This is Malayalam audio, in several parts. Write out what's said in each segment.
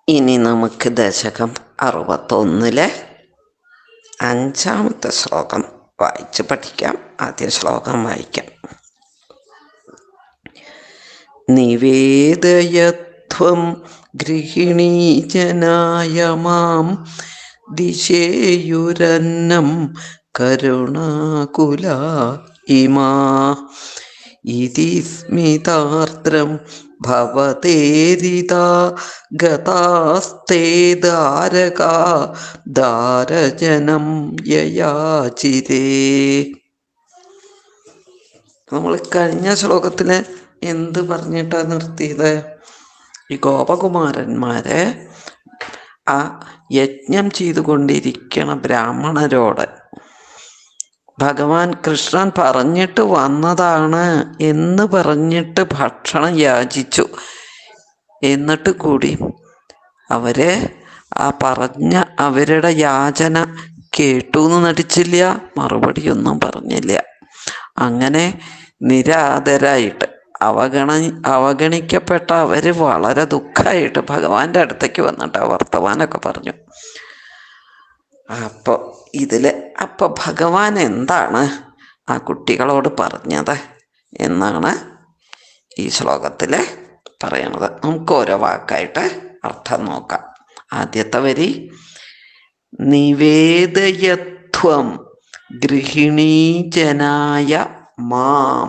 ഇനി നമുക്ക് ദശകം അറുപത്തൊന്നിലെ അഞ്ചാമത്തെ ശ്ലോകം വായിച്ച് പഠിക്കാം ആദ്യ ശ്ലോകം വായിക്കാം നിവേദയത്വം ഗൃഹിണീജനായ മാം ദിശേയുരന്നം കരുണാകുല ഇമാ ഇതി സ്മിതാർദ്രം ഭവതേരിതാ ഗതാസ്തേ ധാരകാ ധാരജനം യയാചിരേ നമ്മൾ കഴിഞ്ഞ ശ്ലോകത്തില് എന്ത് പറഞ്ഞിട്ടാ നിർത്തിയത് ഈ ഗോപകുമാരന്മാരെ ആ യജ്ഞം ചെയ്തുകൊണ്ടിരിക്കണ ബ്രാഹ്മണരോട് ഭഗവാൻ കൃഷ്ണൻ പറഞ്ഞിട്ട് വന്നതാണ് എന്ന് പറഞ്ഞിട്ട് ഭക്ഷണം യാചിച്ചു എന്നിട്ട് കൂടി അവരെ ആ പറഞ്ഞ അവരുടെ യാചന കേട്ടു എന്ന് നടിച്ചില്ല മറുപടിയൊന്നും പറഞ്ഞില്ല അങ്ങനെ നിരാദരായിട്ട് അവഗണ അവഗണിക്കപ്പെട്ട അവര് വളരെ ദുഃഖമായിട്ട് ഭഗവാന്റെ അടുത്തേക്ക് വന്നിട്ട് ആ വർത്തമാനമൊക്കെ പറഞ്ഞു അപ്പൊ ഇതില് അപ്പൊ ഭഗവാൻ എന്താണ് ആ കുട്ടികളോട് പറഞ്ഞത് എന്നാണ് ഈ ശ്ലോകത്തില് പറയണത് നമുക്ക് ഓരോ വാക്കായിട്ട് അർത്ഥം നോക്കാം ആദ്യത്തെ വരി നിവേദയത്വം ഗൃഹിണീജനായ മാം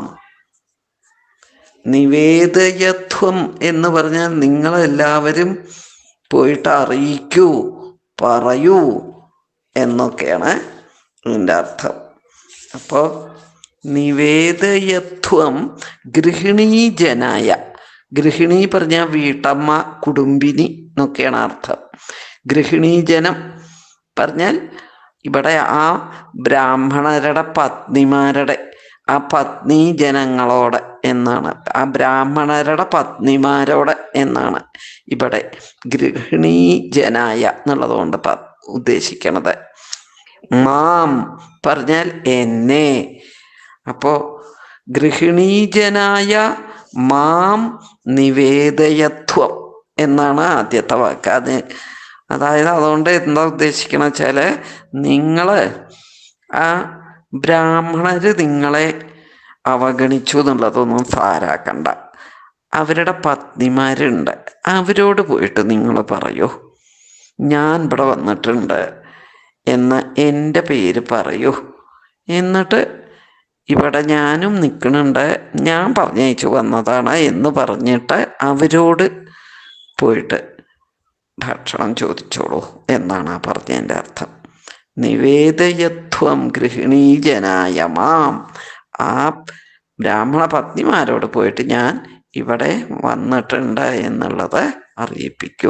നിവേദയത്വം എന്ന് പറഞ്ഞാൽ നിങ്ങളെല്ലാവരും പോയിട്ട് അറിയിക്കൂ പറയൂ എന്നൊക്കെയാണ് ഇതിൻ്റെ അർത്ഥം അപ്പോൾ നിവേദയത്വം ഗൃഹിണീജനായ ഗൃഹിണി പറഞ്ഞ വീട്ടമ്മ കുടുംബിനി എന്നൊക്കെയാണ് അർത്ഥം ഗൃഹിണീജനം പറഞ്ഞാൽ ഇവിടെ ആ ബ്രാഹ്മണരുടെ പത്നിമാരുടെ ആ പത്നി ജനങ്ങളോട് എന്നാണ് ആ ബ്രാഹ്മണരുടെ പത്നിമാരോട് എന്നാണ് ഇവിടെ ഗൃഹിണീ ജനായ എന്നുള്ളതുകൊണ്ട് പ ഉദ്ദേശിക്കണത് മാം പറഞ്ഞാൽ എന്നെ അപ്പോ ഗൃഹിണീജനായ മാം നിവേദയത്വം എന്നാണ് ആദ്യത്തെ വാക്ക് അത് അതായത് അതുകൊണ്ട് എന്താ ഉദ്ദേശിക്കണ വെച്ചാല് നിങ്ങള് ആ ബ്രാഹ്മണര് നിങ്ങളെ അവഗണിച്ചു എന്നുള്ളതൊന്നും സാരാക്കണ്ട അവരുടെ പത്നിമാരുണ്ട് അവരോട് പോയിട്ട് നിങ്ങൾ പറയൂ ഞാൻ ഇവിടെ വന്നിട്ടുണ്ട് എന്ന് എൻ്റെ പേര് പറയൂ എന്നിട്ട് ഇവിടെ ഞാനും നിൽക്കുന്നുണ്ട് ഞാൻ പറഞ്ഞയച്ചു വന്നതാണ് എന്ന് പറഞ്ഞിട്ട് അവരോട് പോയിട്ട് ഭക്ഷണം ചോദിച്ചോളൂ എന്നാണ് ആ പറഞ്ഞതിൻ്റെ അർത്ഥം നിവേദയത്വം ഗൃഹിണീജനായ മാം ആ ബ്രാഹ്മണ പത്നിമാരോട് പോയിട്ട് ഞാൻ ഇവിടെ വന്നിട്ടുണ്ട് എന്നുള്ളത് അറിയിപ്പിക്കൂ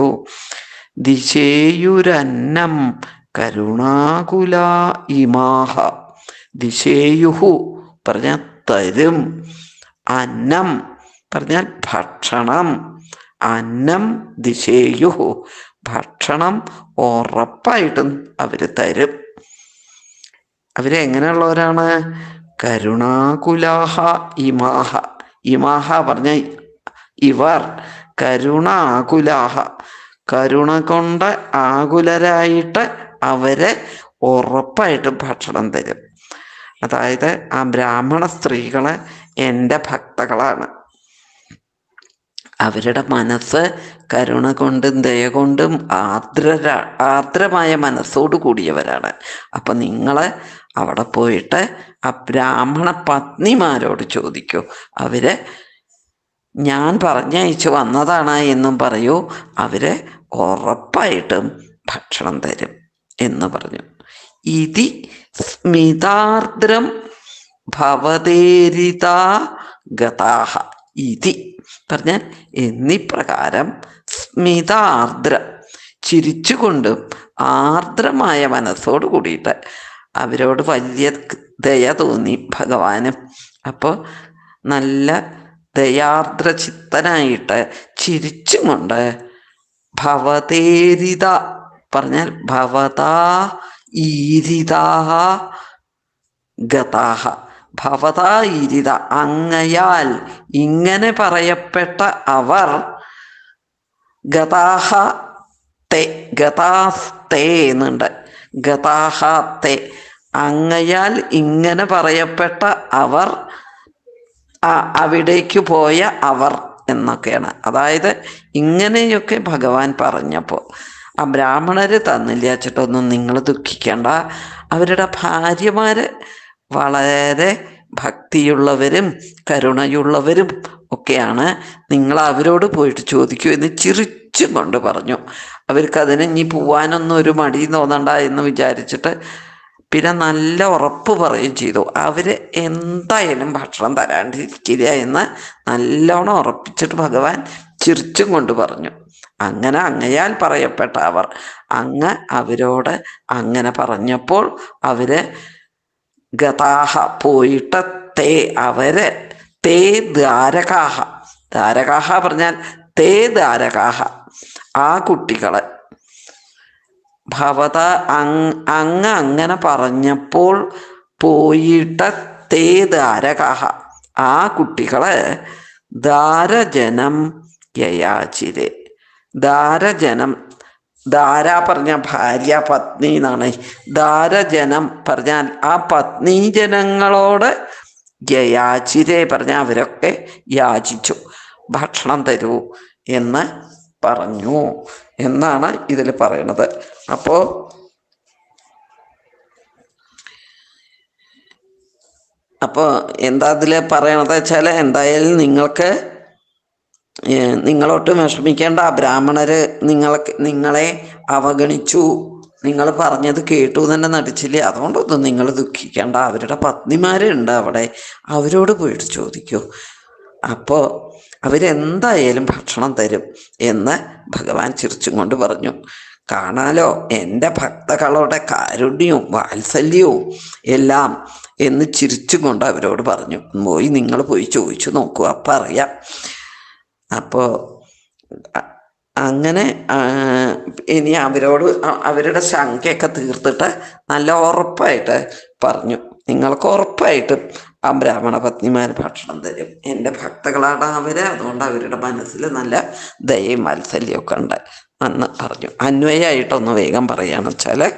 ദിശേയുരന്നം കരുണാകുല ഇമാഹ ദിശേയുഹു പറഞ്ഞാൽ തരും അന്നം പറഞ്ഞാൽ ഭക്ഷണം അന്നം ദിശേയുഹു ഭക്ഷണം ഉറപ്പായിട്ടും അവര് തരും അവരെങ്ങനെയുള്ളവരാണ് കരുണാകുലാഹ ഇമാഹ ഇമാഹ പറഞ്ഞ ഇവർ കരുണാകുലാഹ കരുണ കൊണ്ട് ആകുലരായിട്ട് അവരെ ഉറപ്പായിട്ടും ഭക്ഷണം തരും അതായത് ആ ബ്രാഹ്മണ സ്ത്രീകള് എൻ്റെ ഭക്തകളാണ് അവരുടെ മനസ്സ് കരുണ കൊണ്ടും ദയ കൊണ്ടും ആർദ്ര ആർദ്രമായ മനസ്സോട് കൂടിയവരാണ് അപ്പൊ നിങ്ങൾ അവിടെ പോയിട്ട് ആ ബ്രാഹ്മണ പത്നിമാരോട് ചോദിക്കൂ അവര് ഞാൻ പറഞ്ഞയച്ചു വന്നതാണ് എന്നും പറയൂ അവര് ഉറപ്പായിട്ടും ഭക്ഷണം തരും എന്ന് പറഞ്ഞു ഇതി സ്മിതാർദ്രം ഭവതേരിതാ ഗതാഹ ഇതി പറഞ്ഞാൽ എന്നിപ്രകാരം സ്മിതാർദ്ര ചിരിച്ചുകൊണ്ടും ആർദ്രമായ മനസ്സോട് കൂടിയിട്ട് അവരോട് വലിയ ദയ തോന്നി ഭഗവാനും അപ്പോൾ നല്ല ദയാർദ്ര ചിത്തനായിട്ട് ചിരിച്ചും കൊണ്ട് ഭവതേരിത പറഞ്ഞാൽ ഭവതാ ഈരിതാഹ ഗതാഹ ഭവതാ ഈരിത അങ്ങയാൽ ഇങ്ങനെ പറയപ്പെട്ട അവർ ഗതാഹ തേ ഗതാസ്തേ എന്നുണ്ട് ഗതാഹ തേ അങ്ങയാൽ ഇങ്ങനെ പറയപ്പെട്ട അവർ ആ- അവിടേക്ക് പോയ അവർ എന്നൊക്കെയാണ് അതായത് ഇങ്ങനെയൊക്കെ ഭഗവാൻ പറഞ്ഞപ്പോൾ ആ ബ്രാഹ്മണര് തന്നില്ല ചേട്ടൊന്നും നിങ്ങൾ ദുഃഖിക്കേണ്ട അവരുടെ ഭാര്യമാര് വളരെ ഭക്തിയുള്ളവരും കരുണയുള്ളവരും ഒക്കെയാണ് നിങ്ങൾ അവരോട് പോയിട്ട് ചോദിക്കൂ എന്ന് ചിരിച്ചും കൊണ്ട് പറഞ്ഞു അവർക്ക് അതിന് ഇനി പോവാനൊന്നും ഒരു മടി തോന്നണ്ട എന്ന് വിചാരിച്ചിട്ട് പിന്നെ നല്ല ഉറപ്പ് പറയുകയും ചെയ്തു അവര് എന്തായാലും ഭക്ഷണം തരാണ്ടിരിക്കില്ല എന്ന് നല്ലോണം ഉറപ്പിച്ചിട്ട് ഭഗവാൻ ചിരിച്ചും കൊണ്ട് പറഞ്ഞു അങ്ങനെ അങ്ങയാൽ പറയപ്പെട്ട അവർ അങ്ങ് അവരോട് അങ്ങനെ പറഞ്ഞപ്പോൾ അവര് ഗതാഹ പോയിട്ട് തേ അവര് തേ ദ്വാരകാഹ ദ്വാരകാഹ പറഞ്ഞാൽ തേ ദ്വാരകാഹ ആ കുട്ടികളെ ഭവത അങ് അങ്ങ് അങ്ങനെ പറഞ്ഞപ്പോൾ പോയിട്ട് തേ ദ്വാരകാഹ ആ കുട്ടികളെ ദാരജനം യയാചിരെ ദാരജനം ധാര പറഞ്ഞ ഭാര്യ പത്നി എന്നാണ് ദാരജനം പറഞ്ഞാൽ ആ പത്നി ജനങ്ങളോട് യയാചിരെ പറഞ്ഞ അവരൊക്കെ യാചിച്ചു ഭക്ഷണം തരൂ എന്ന് പറഞ്ഞു എന്നാണ് ഇതിൽ പറയണത് അപ്പോ അപ്പോൾ എന്താ അതിൽ പറയണത് വെച്ചാൽ എന്തായാലും നിങ്ങൾക്ക് ഏ, നിങ്ങളൊട്ടും വിഷമിക്കേണ്ട ബ്രാഹ്മണര് നിങ്ങൾക്ക് നിങ്ങളെ അവഗണിച്ചു നിങ്ങൾ പറഞ്ഞത് കേട്ടു തന്നെ നടിച്ചില്ലേ അതുകൊണ്ടൊന്നും നിങ്ങൾ ദുഃഖിക്കേണ്ട അവരുടെ പത്നിമാരുണ്ട് അവിടെ അവരോട് പോയിട്ട് ചോദിക്കൂ അപ്പോൾ അവരെന്തായാലും ഭക്ഷണം തരും എന്ന് ഭഗവാൻ ചിരിച്ചും കൊണ്ട് പറഞ്ഞു കാണാലോ എൻ്റെ ഭക്തകളുടെ കാരുണ്യവും വാത്സല്യവും എല്ലാം എന്ന് ചിരിച്ചും കൊണ്ട് അവരോട് പറഞ്ഞു പോയി നിങ്ങൾ പോയി ചോദിച്ചു നോക്കൂ അപ്പം അറിയാം അപ്പോൾ അങ്ങനെ ആ, ഇനി അവരോട് അ- അവരുടെ ശങ്കയൊക്കെ തീർത്തിട്ട് നല്ല ഉറപ്പായിട്ട് പറഞ്ഞു നിങ്ങൾക്ക് ഉറപ്പായിട്ടും ആ ബ്രാഹ്മണ പത്നിമാർ ഭക്ഷണം തരും എൻ്റെ ഭക്തകളാണ് അവര് അതുകൊണ്ട് അവരുടെ മനസ്സിൽ നല്ല ദയയും വാത്സല്യവും ഒക്കെ ഉണ്ട് എന്ന് പറഞ്ഞു അന്വയമായിട്ടൊന്ന് വേഗം പറയാന്ന് വെച്ചാല്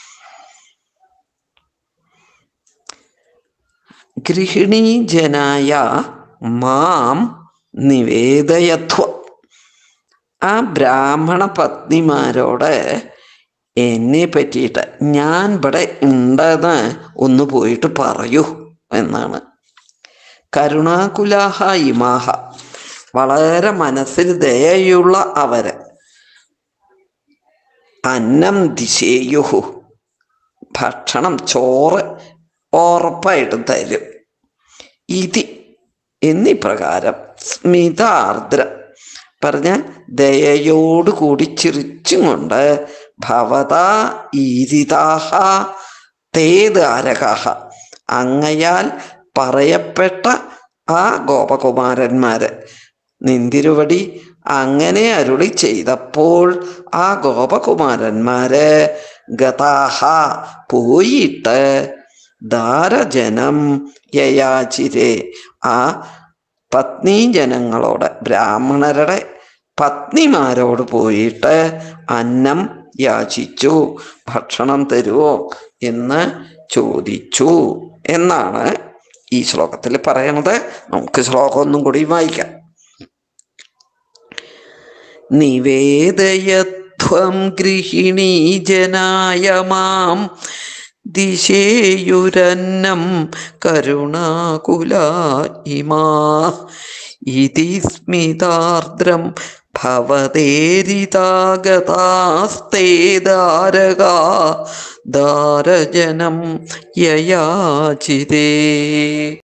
ഗൃഹിണീജനായ മാം നിവേദയത്വ ആ ബ്രാഹ്മണ പത്നിമാരോട് എന്നെ പറ്റിയിട്ട് ഞാൻ ഇവിടെ ഉണ്ടെന്ന് ഒന്ന് പോയിട്ട് പറയൂ എന്നാണ് കരുണാകുലാഹ ഇമാഹ വളരെ മനസ്സിൽ ദയയുള്ള അവര് അന്നം ദിശേയുഹു ഭക്ഷണം ചോറ് ഉറപ്പായിട്ടും തരും ഇതി എന്നീ പ്രകാരം സ്മിതാർദ്ര പറഞ്ഞാൽ ദയയോടുകൂടി ചിരിച്ചും കൊണ്ട് ഭവത ഈരിതാഹ തേദാരകാഹ അങ്ങയാൽ പറയപ്പെട്ട ആ ഗോപകുമാരന്മാര് നിന്തിരുവടി അങ്ങനെ അരുളി ചെയ്തപ്പോൾ ആ ഗോപകുമാരന്മാര് ഗതാഹ പോയിട്ട് ദാരജനം യയാചിരെ ആ പത്നി ജനങ്ങളോട് ബ്രാഹ്മണരുടെ പത്നിമാരോട് പോയിട്ട് അന്നം യാചിച്ചു ഭക്ഷണം തരുമോ എന്ന് ചോദിച്ചു എന്നാണ് ഈ ശ്ലോകത്തിൽ പറയണത് നമുക്ക് ശ്ലോകം ഒന്നും കൂടി വായിക്കാം നിവേദയത്വം ഗൃഹിണീ ജനായ മാം ദിശേയുരന്നം കരുണാകുല ഇമാ ഇതി സ്മിതാർദ്രം ഭവതേരിതാഗതാസ്തേ ദാരകാ ദാരജനം യയാചിതേ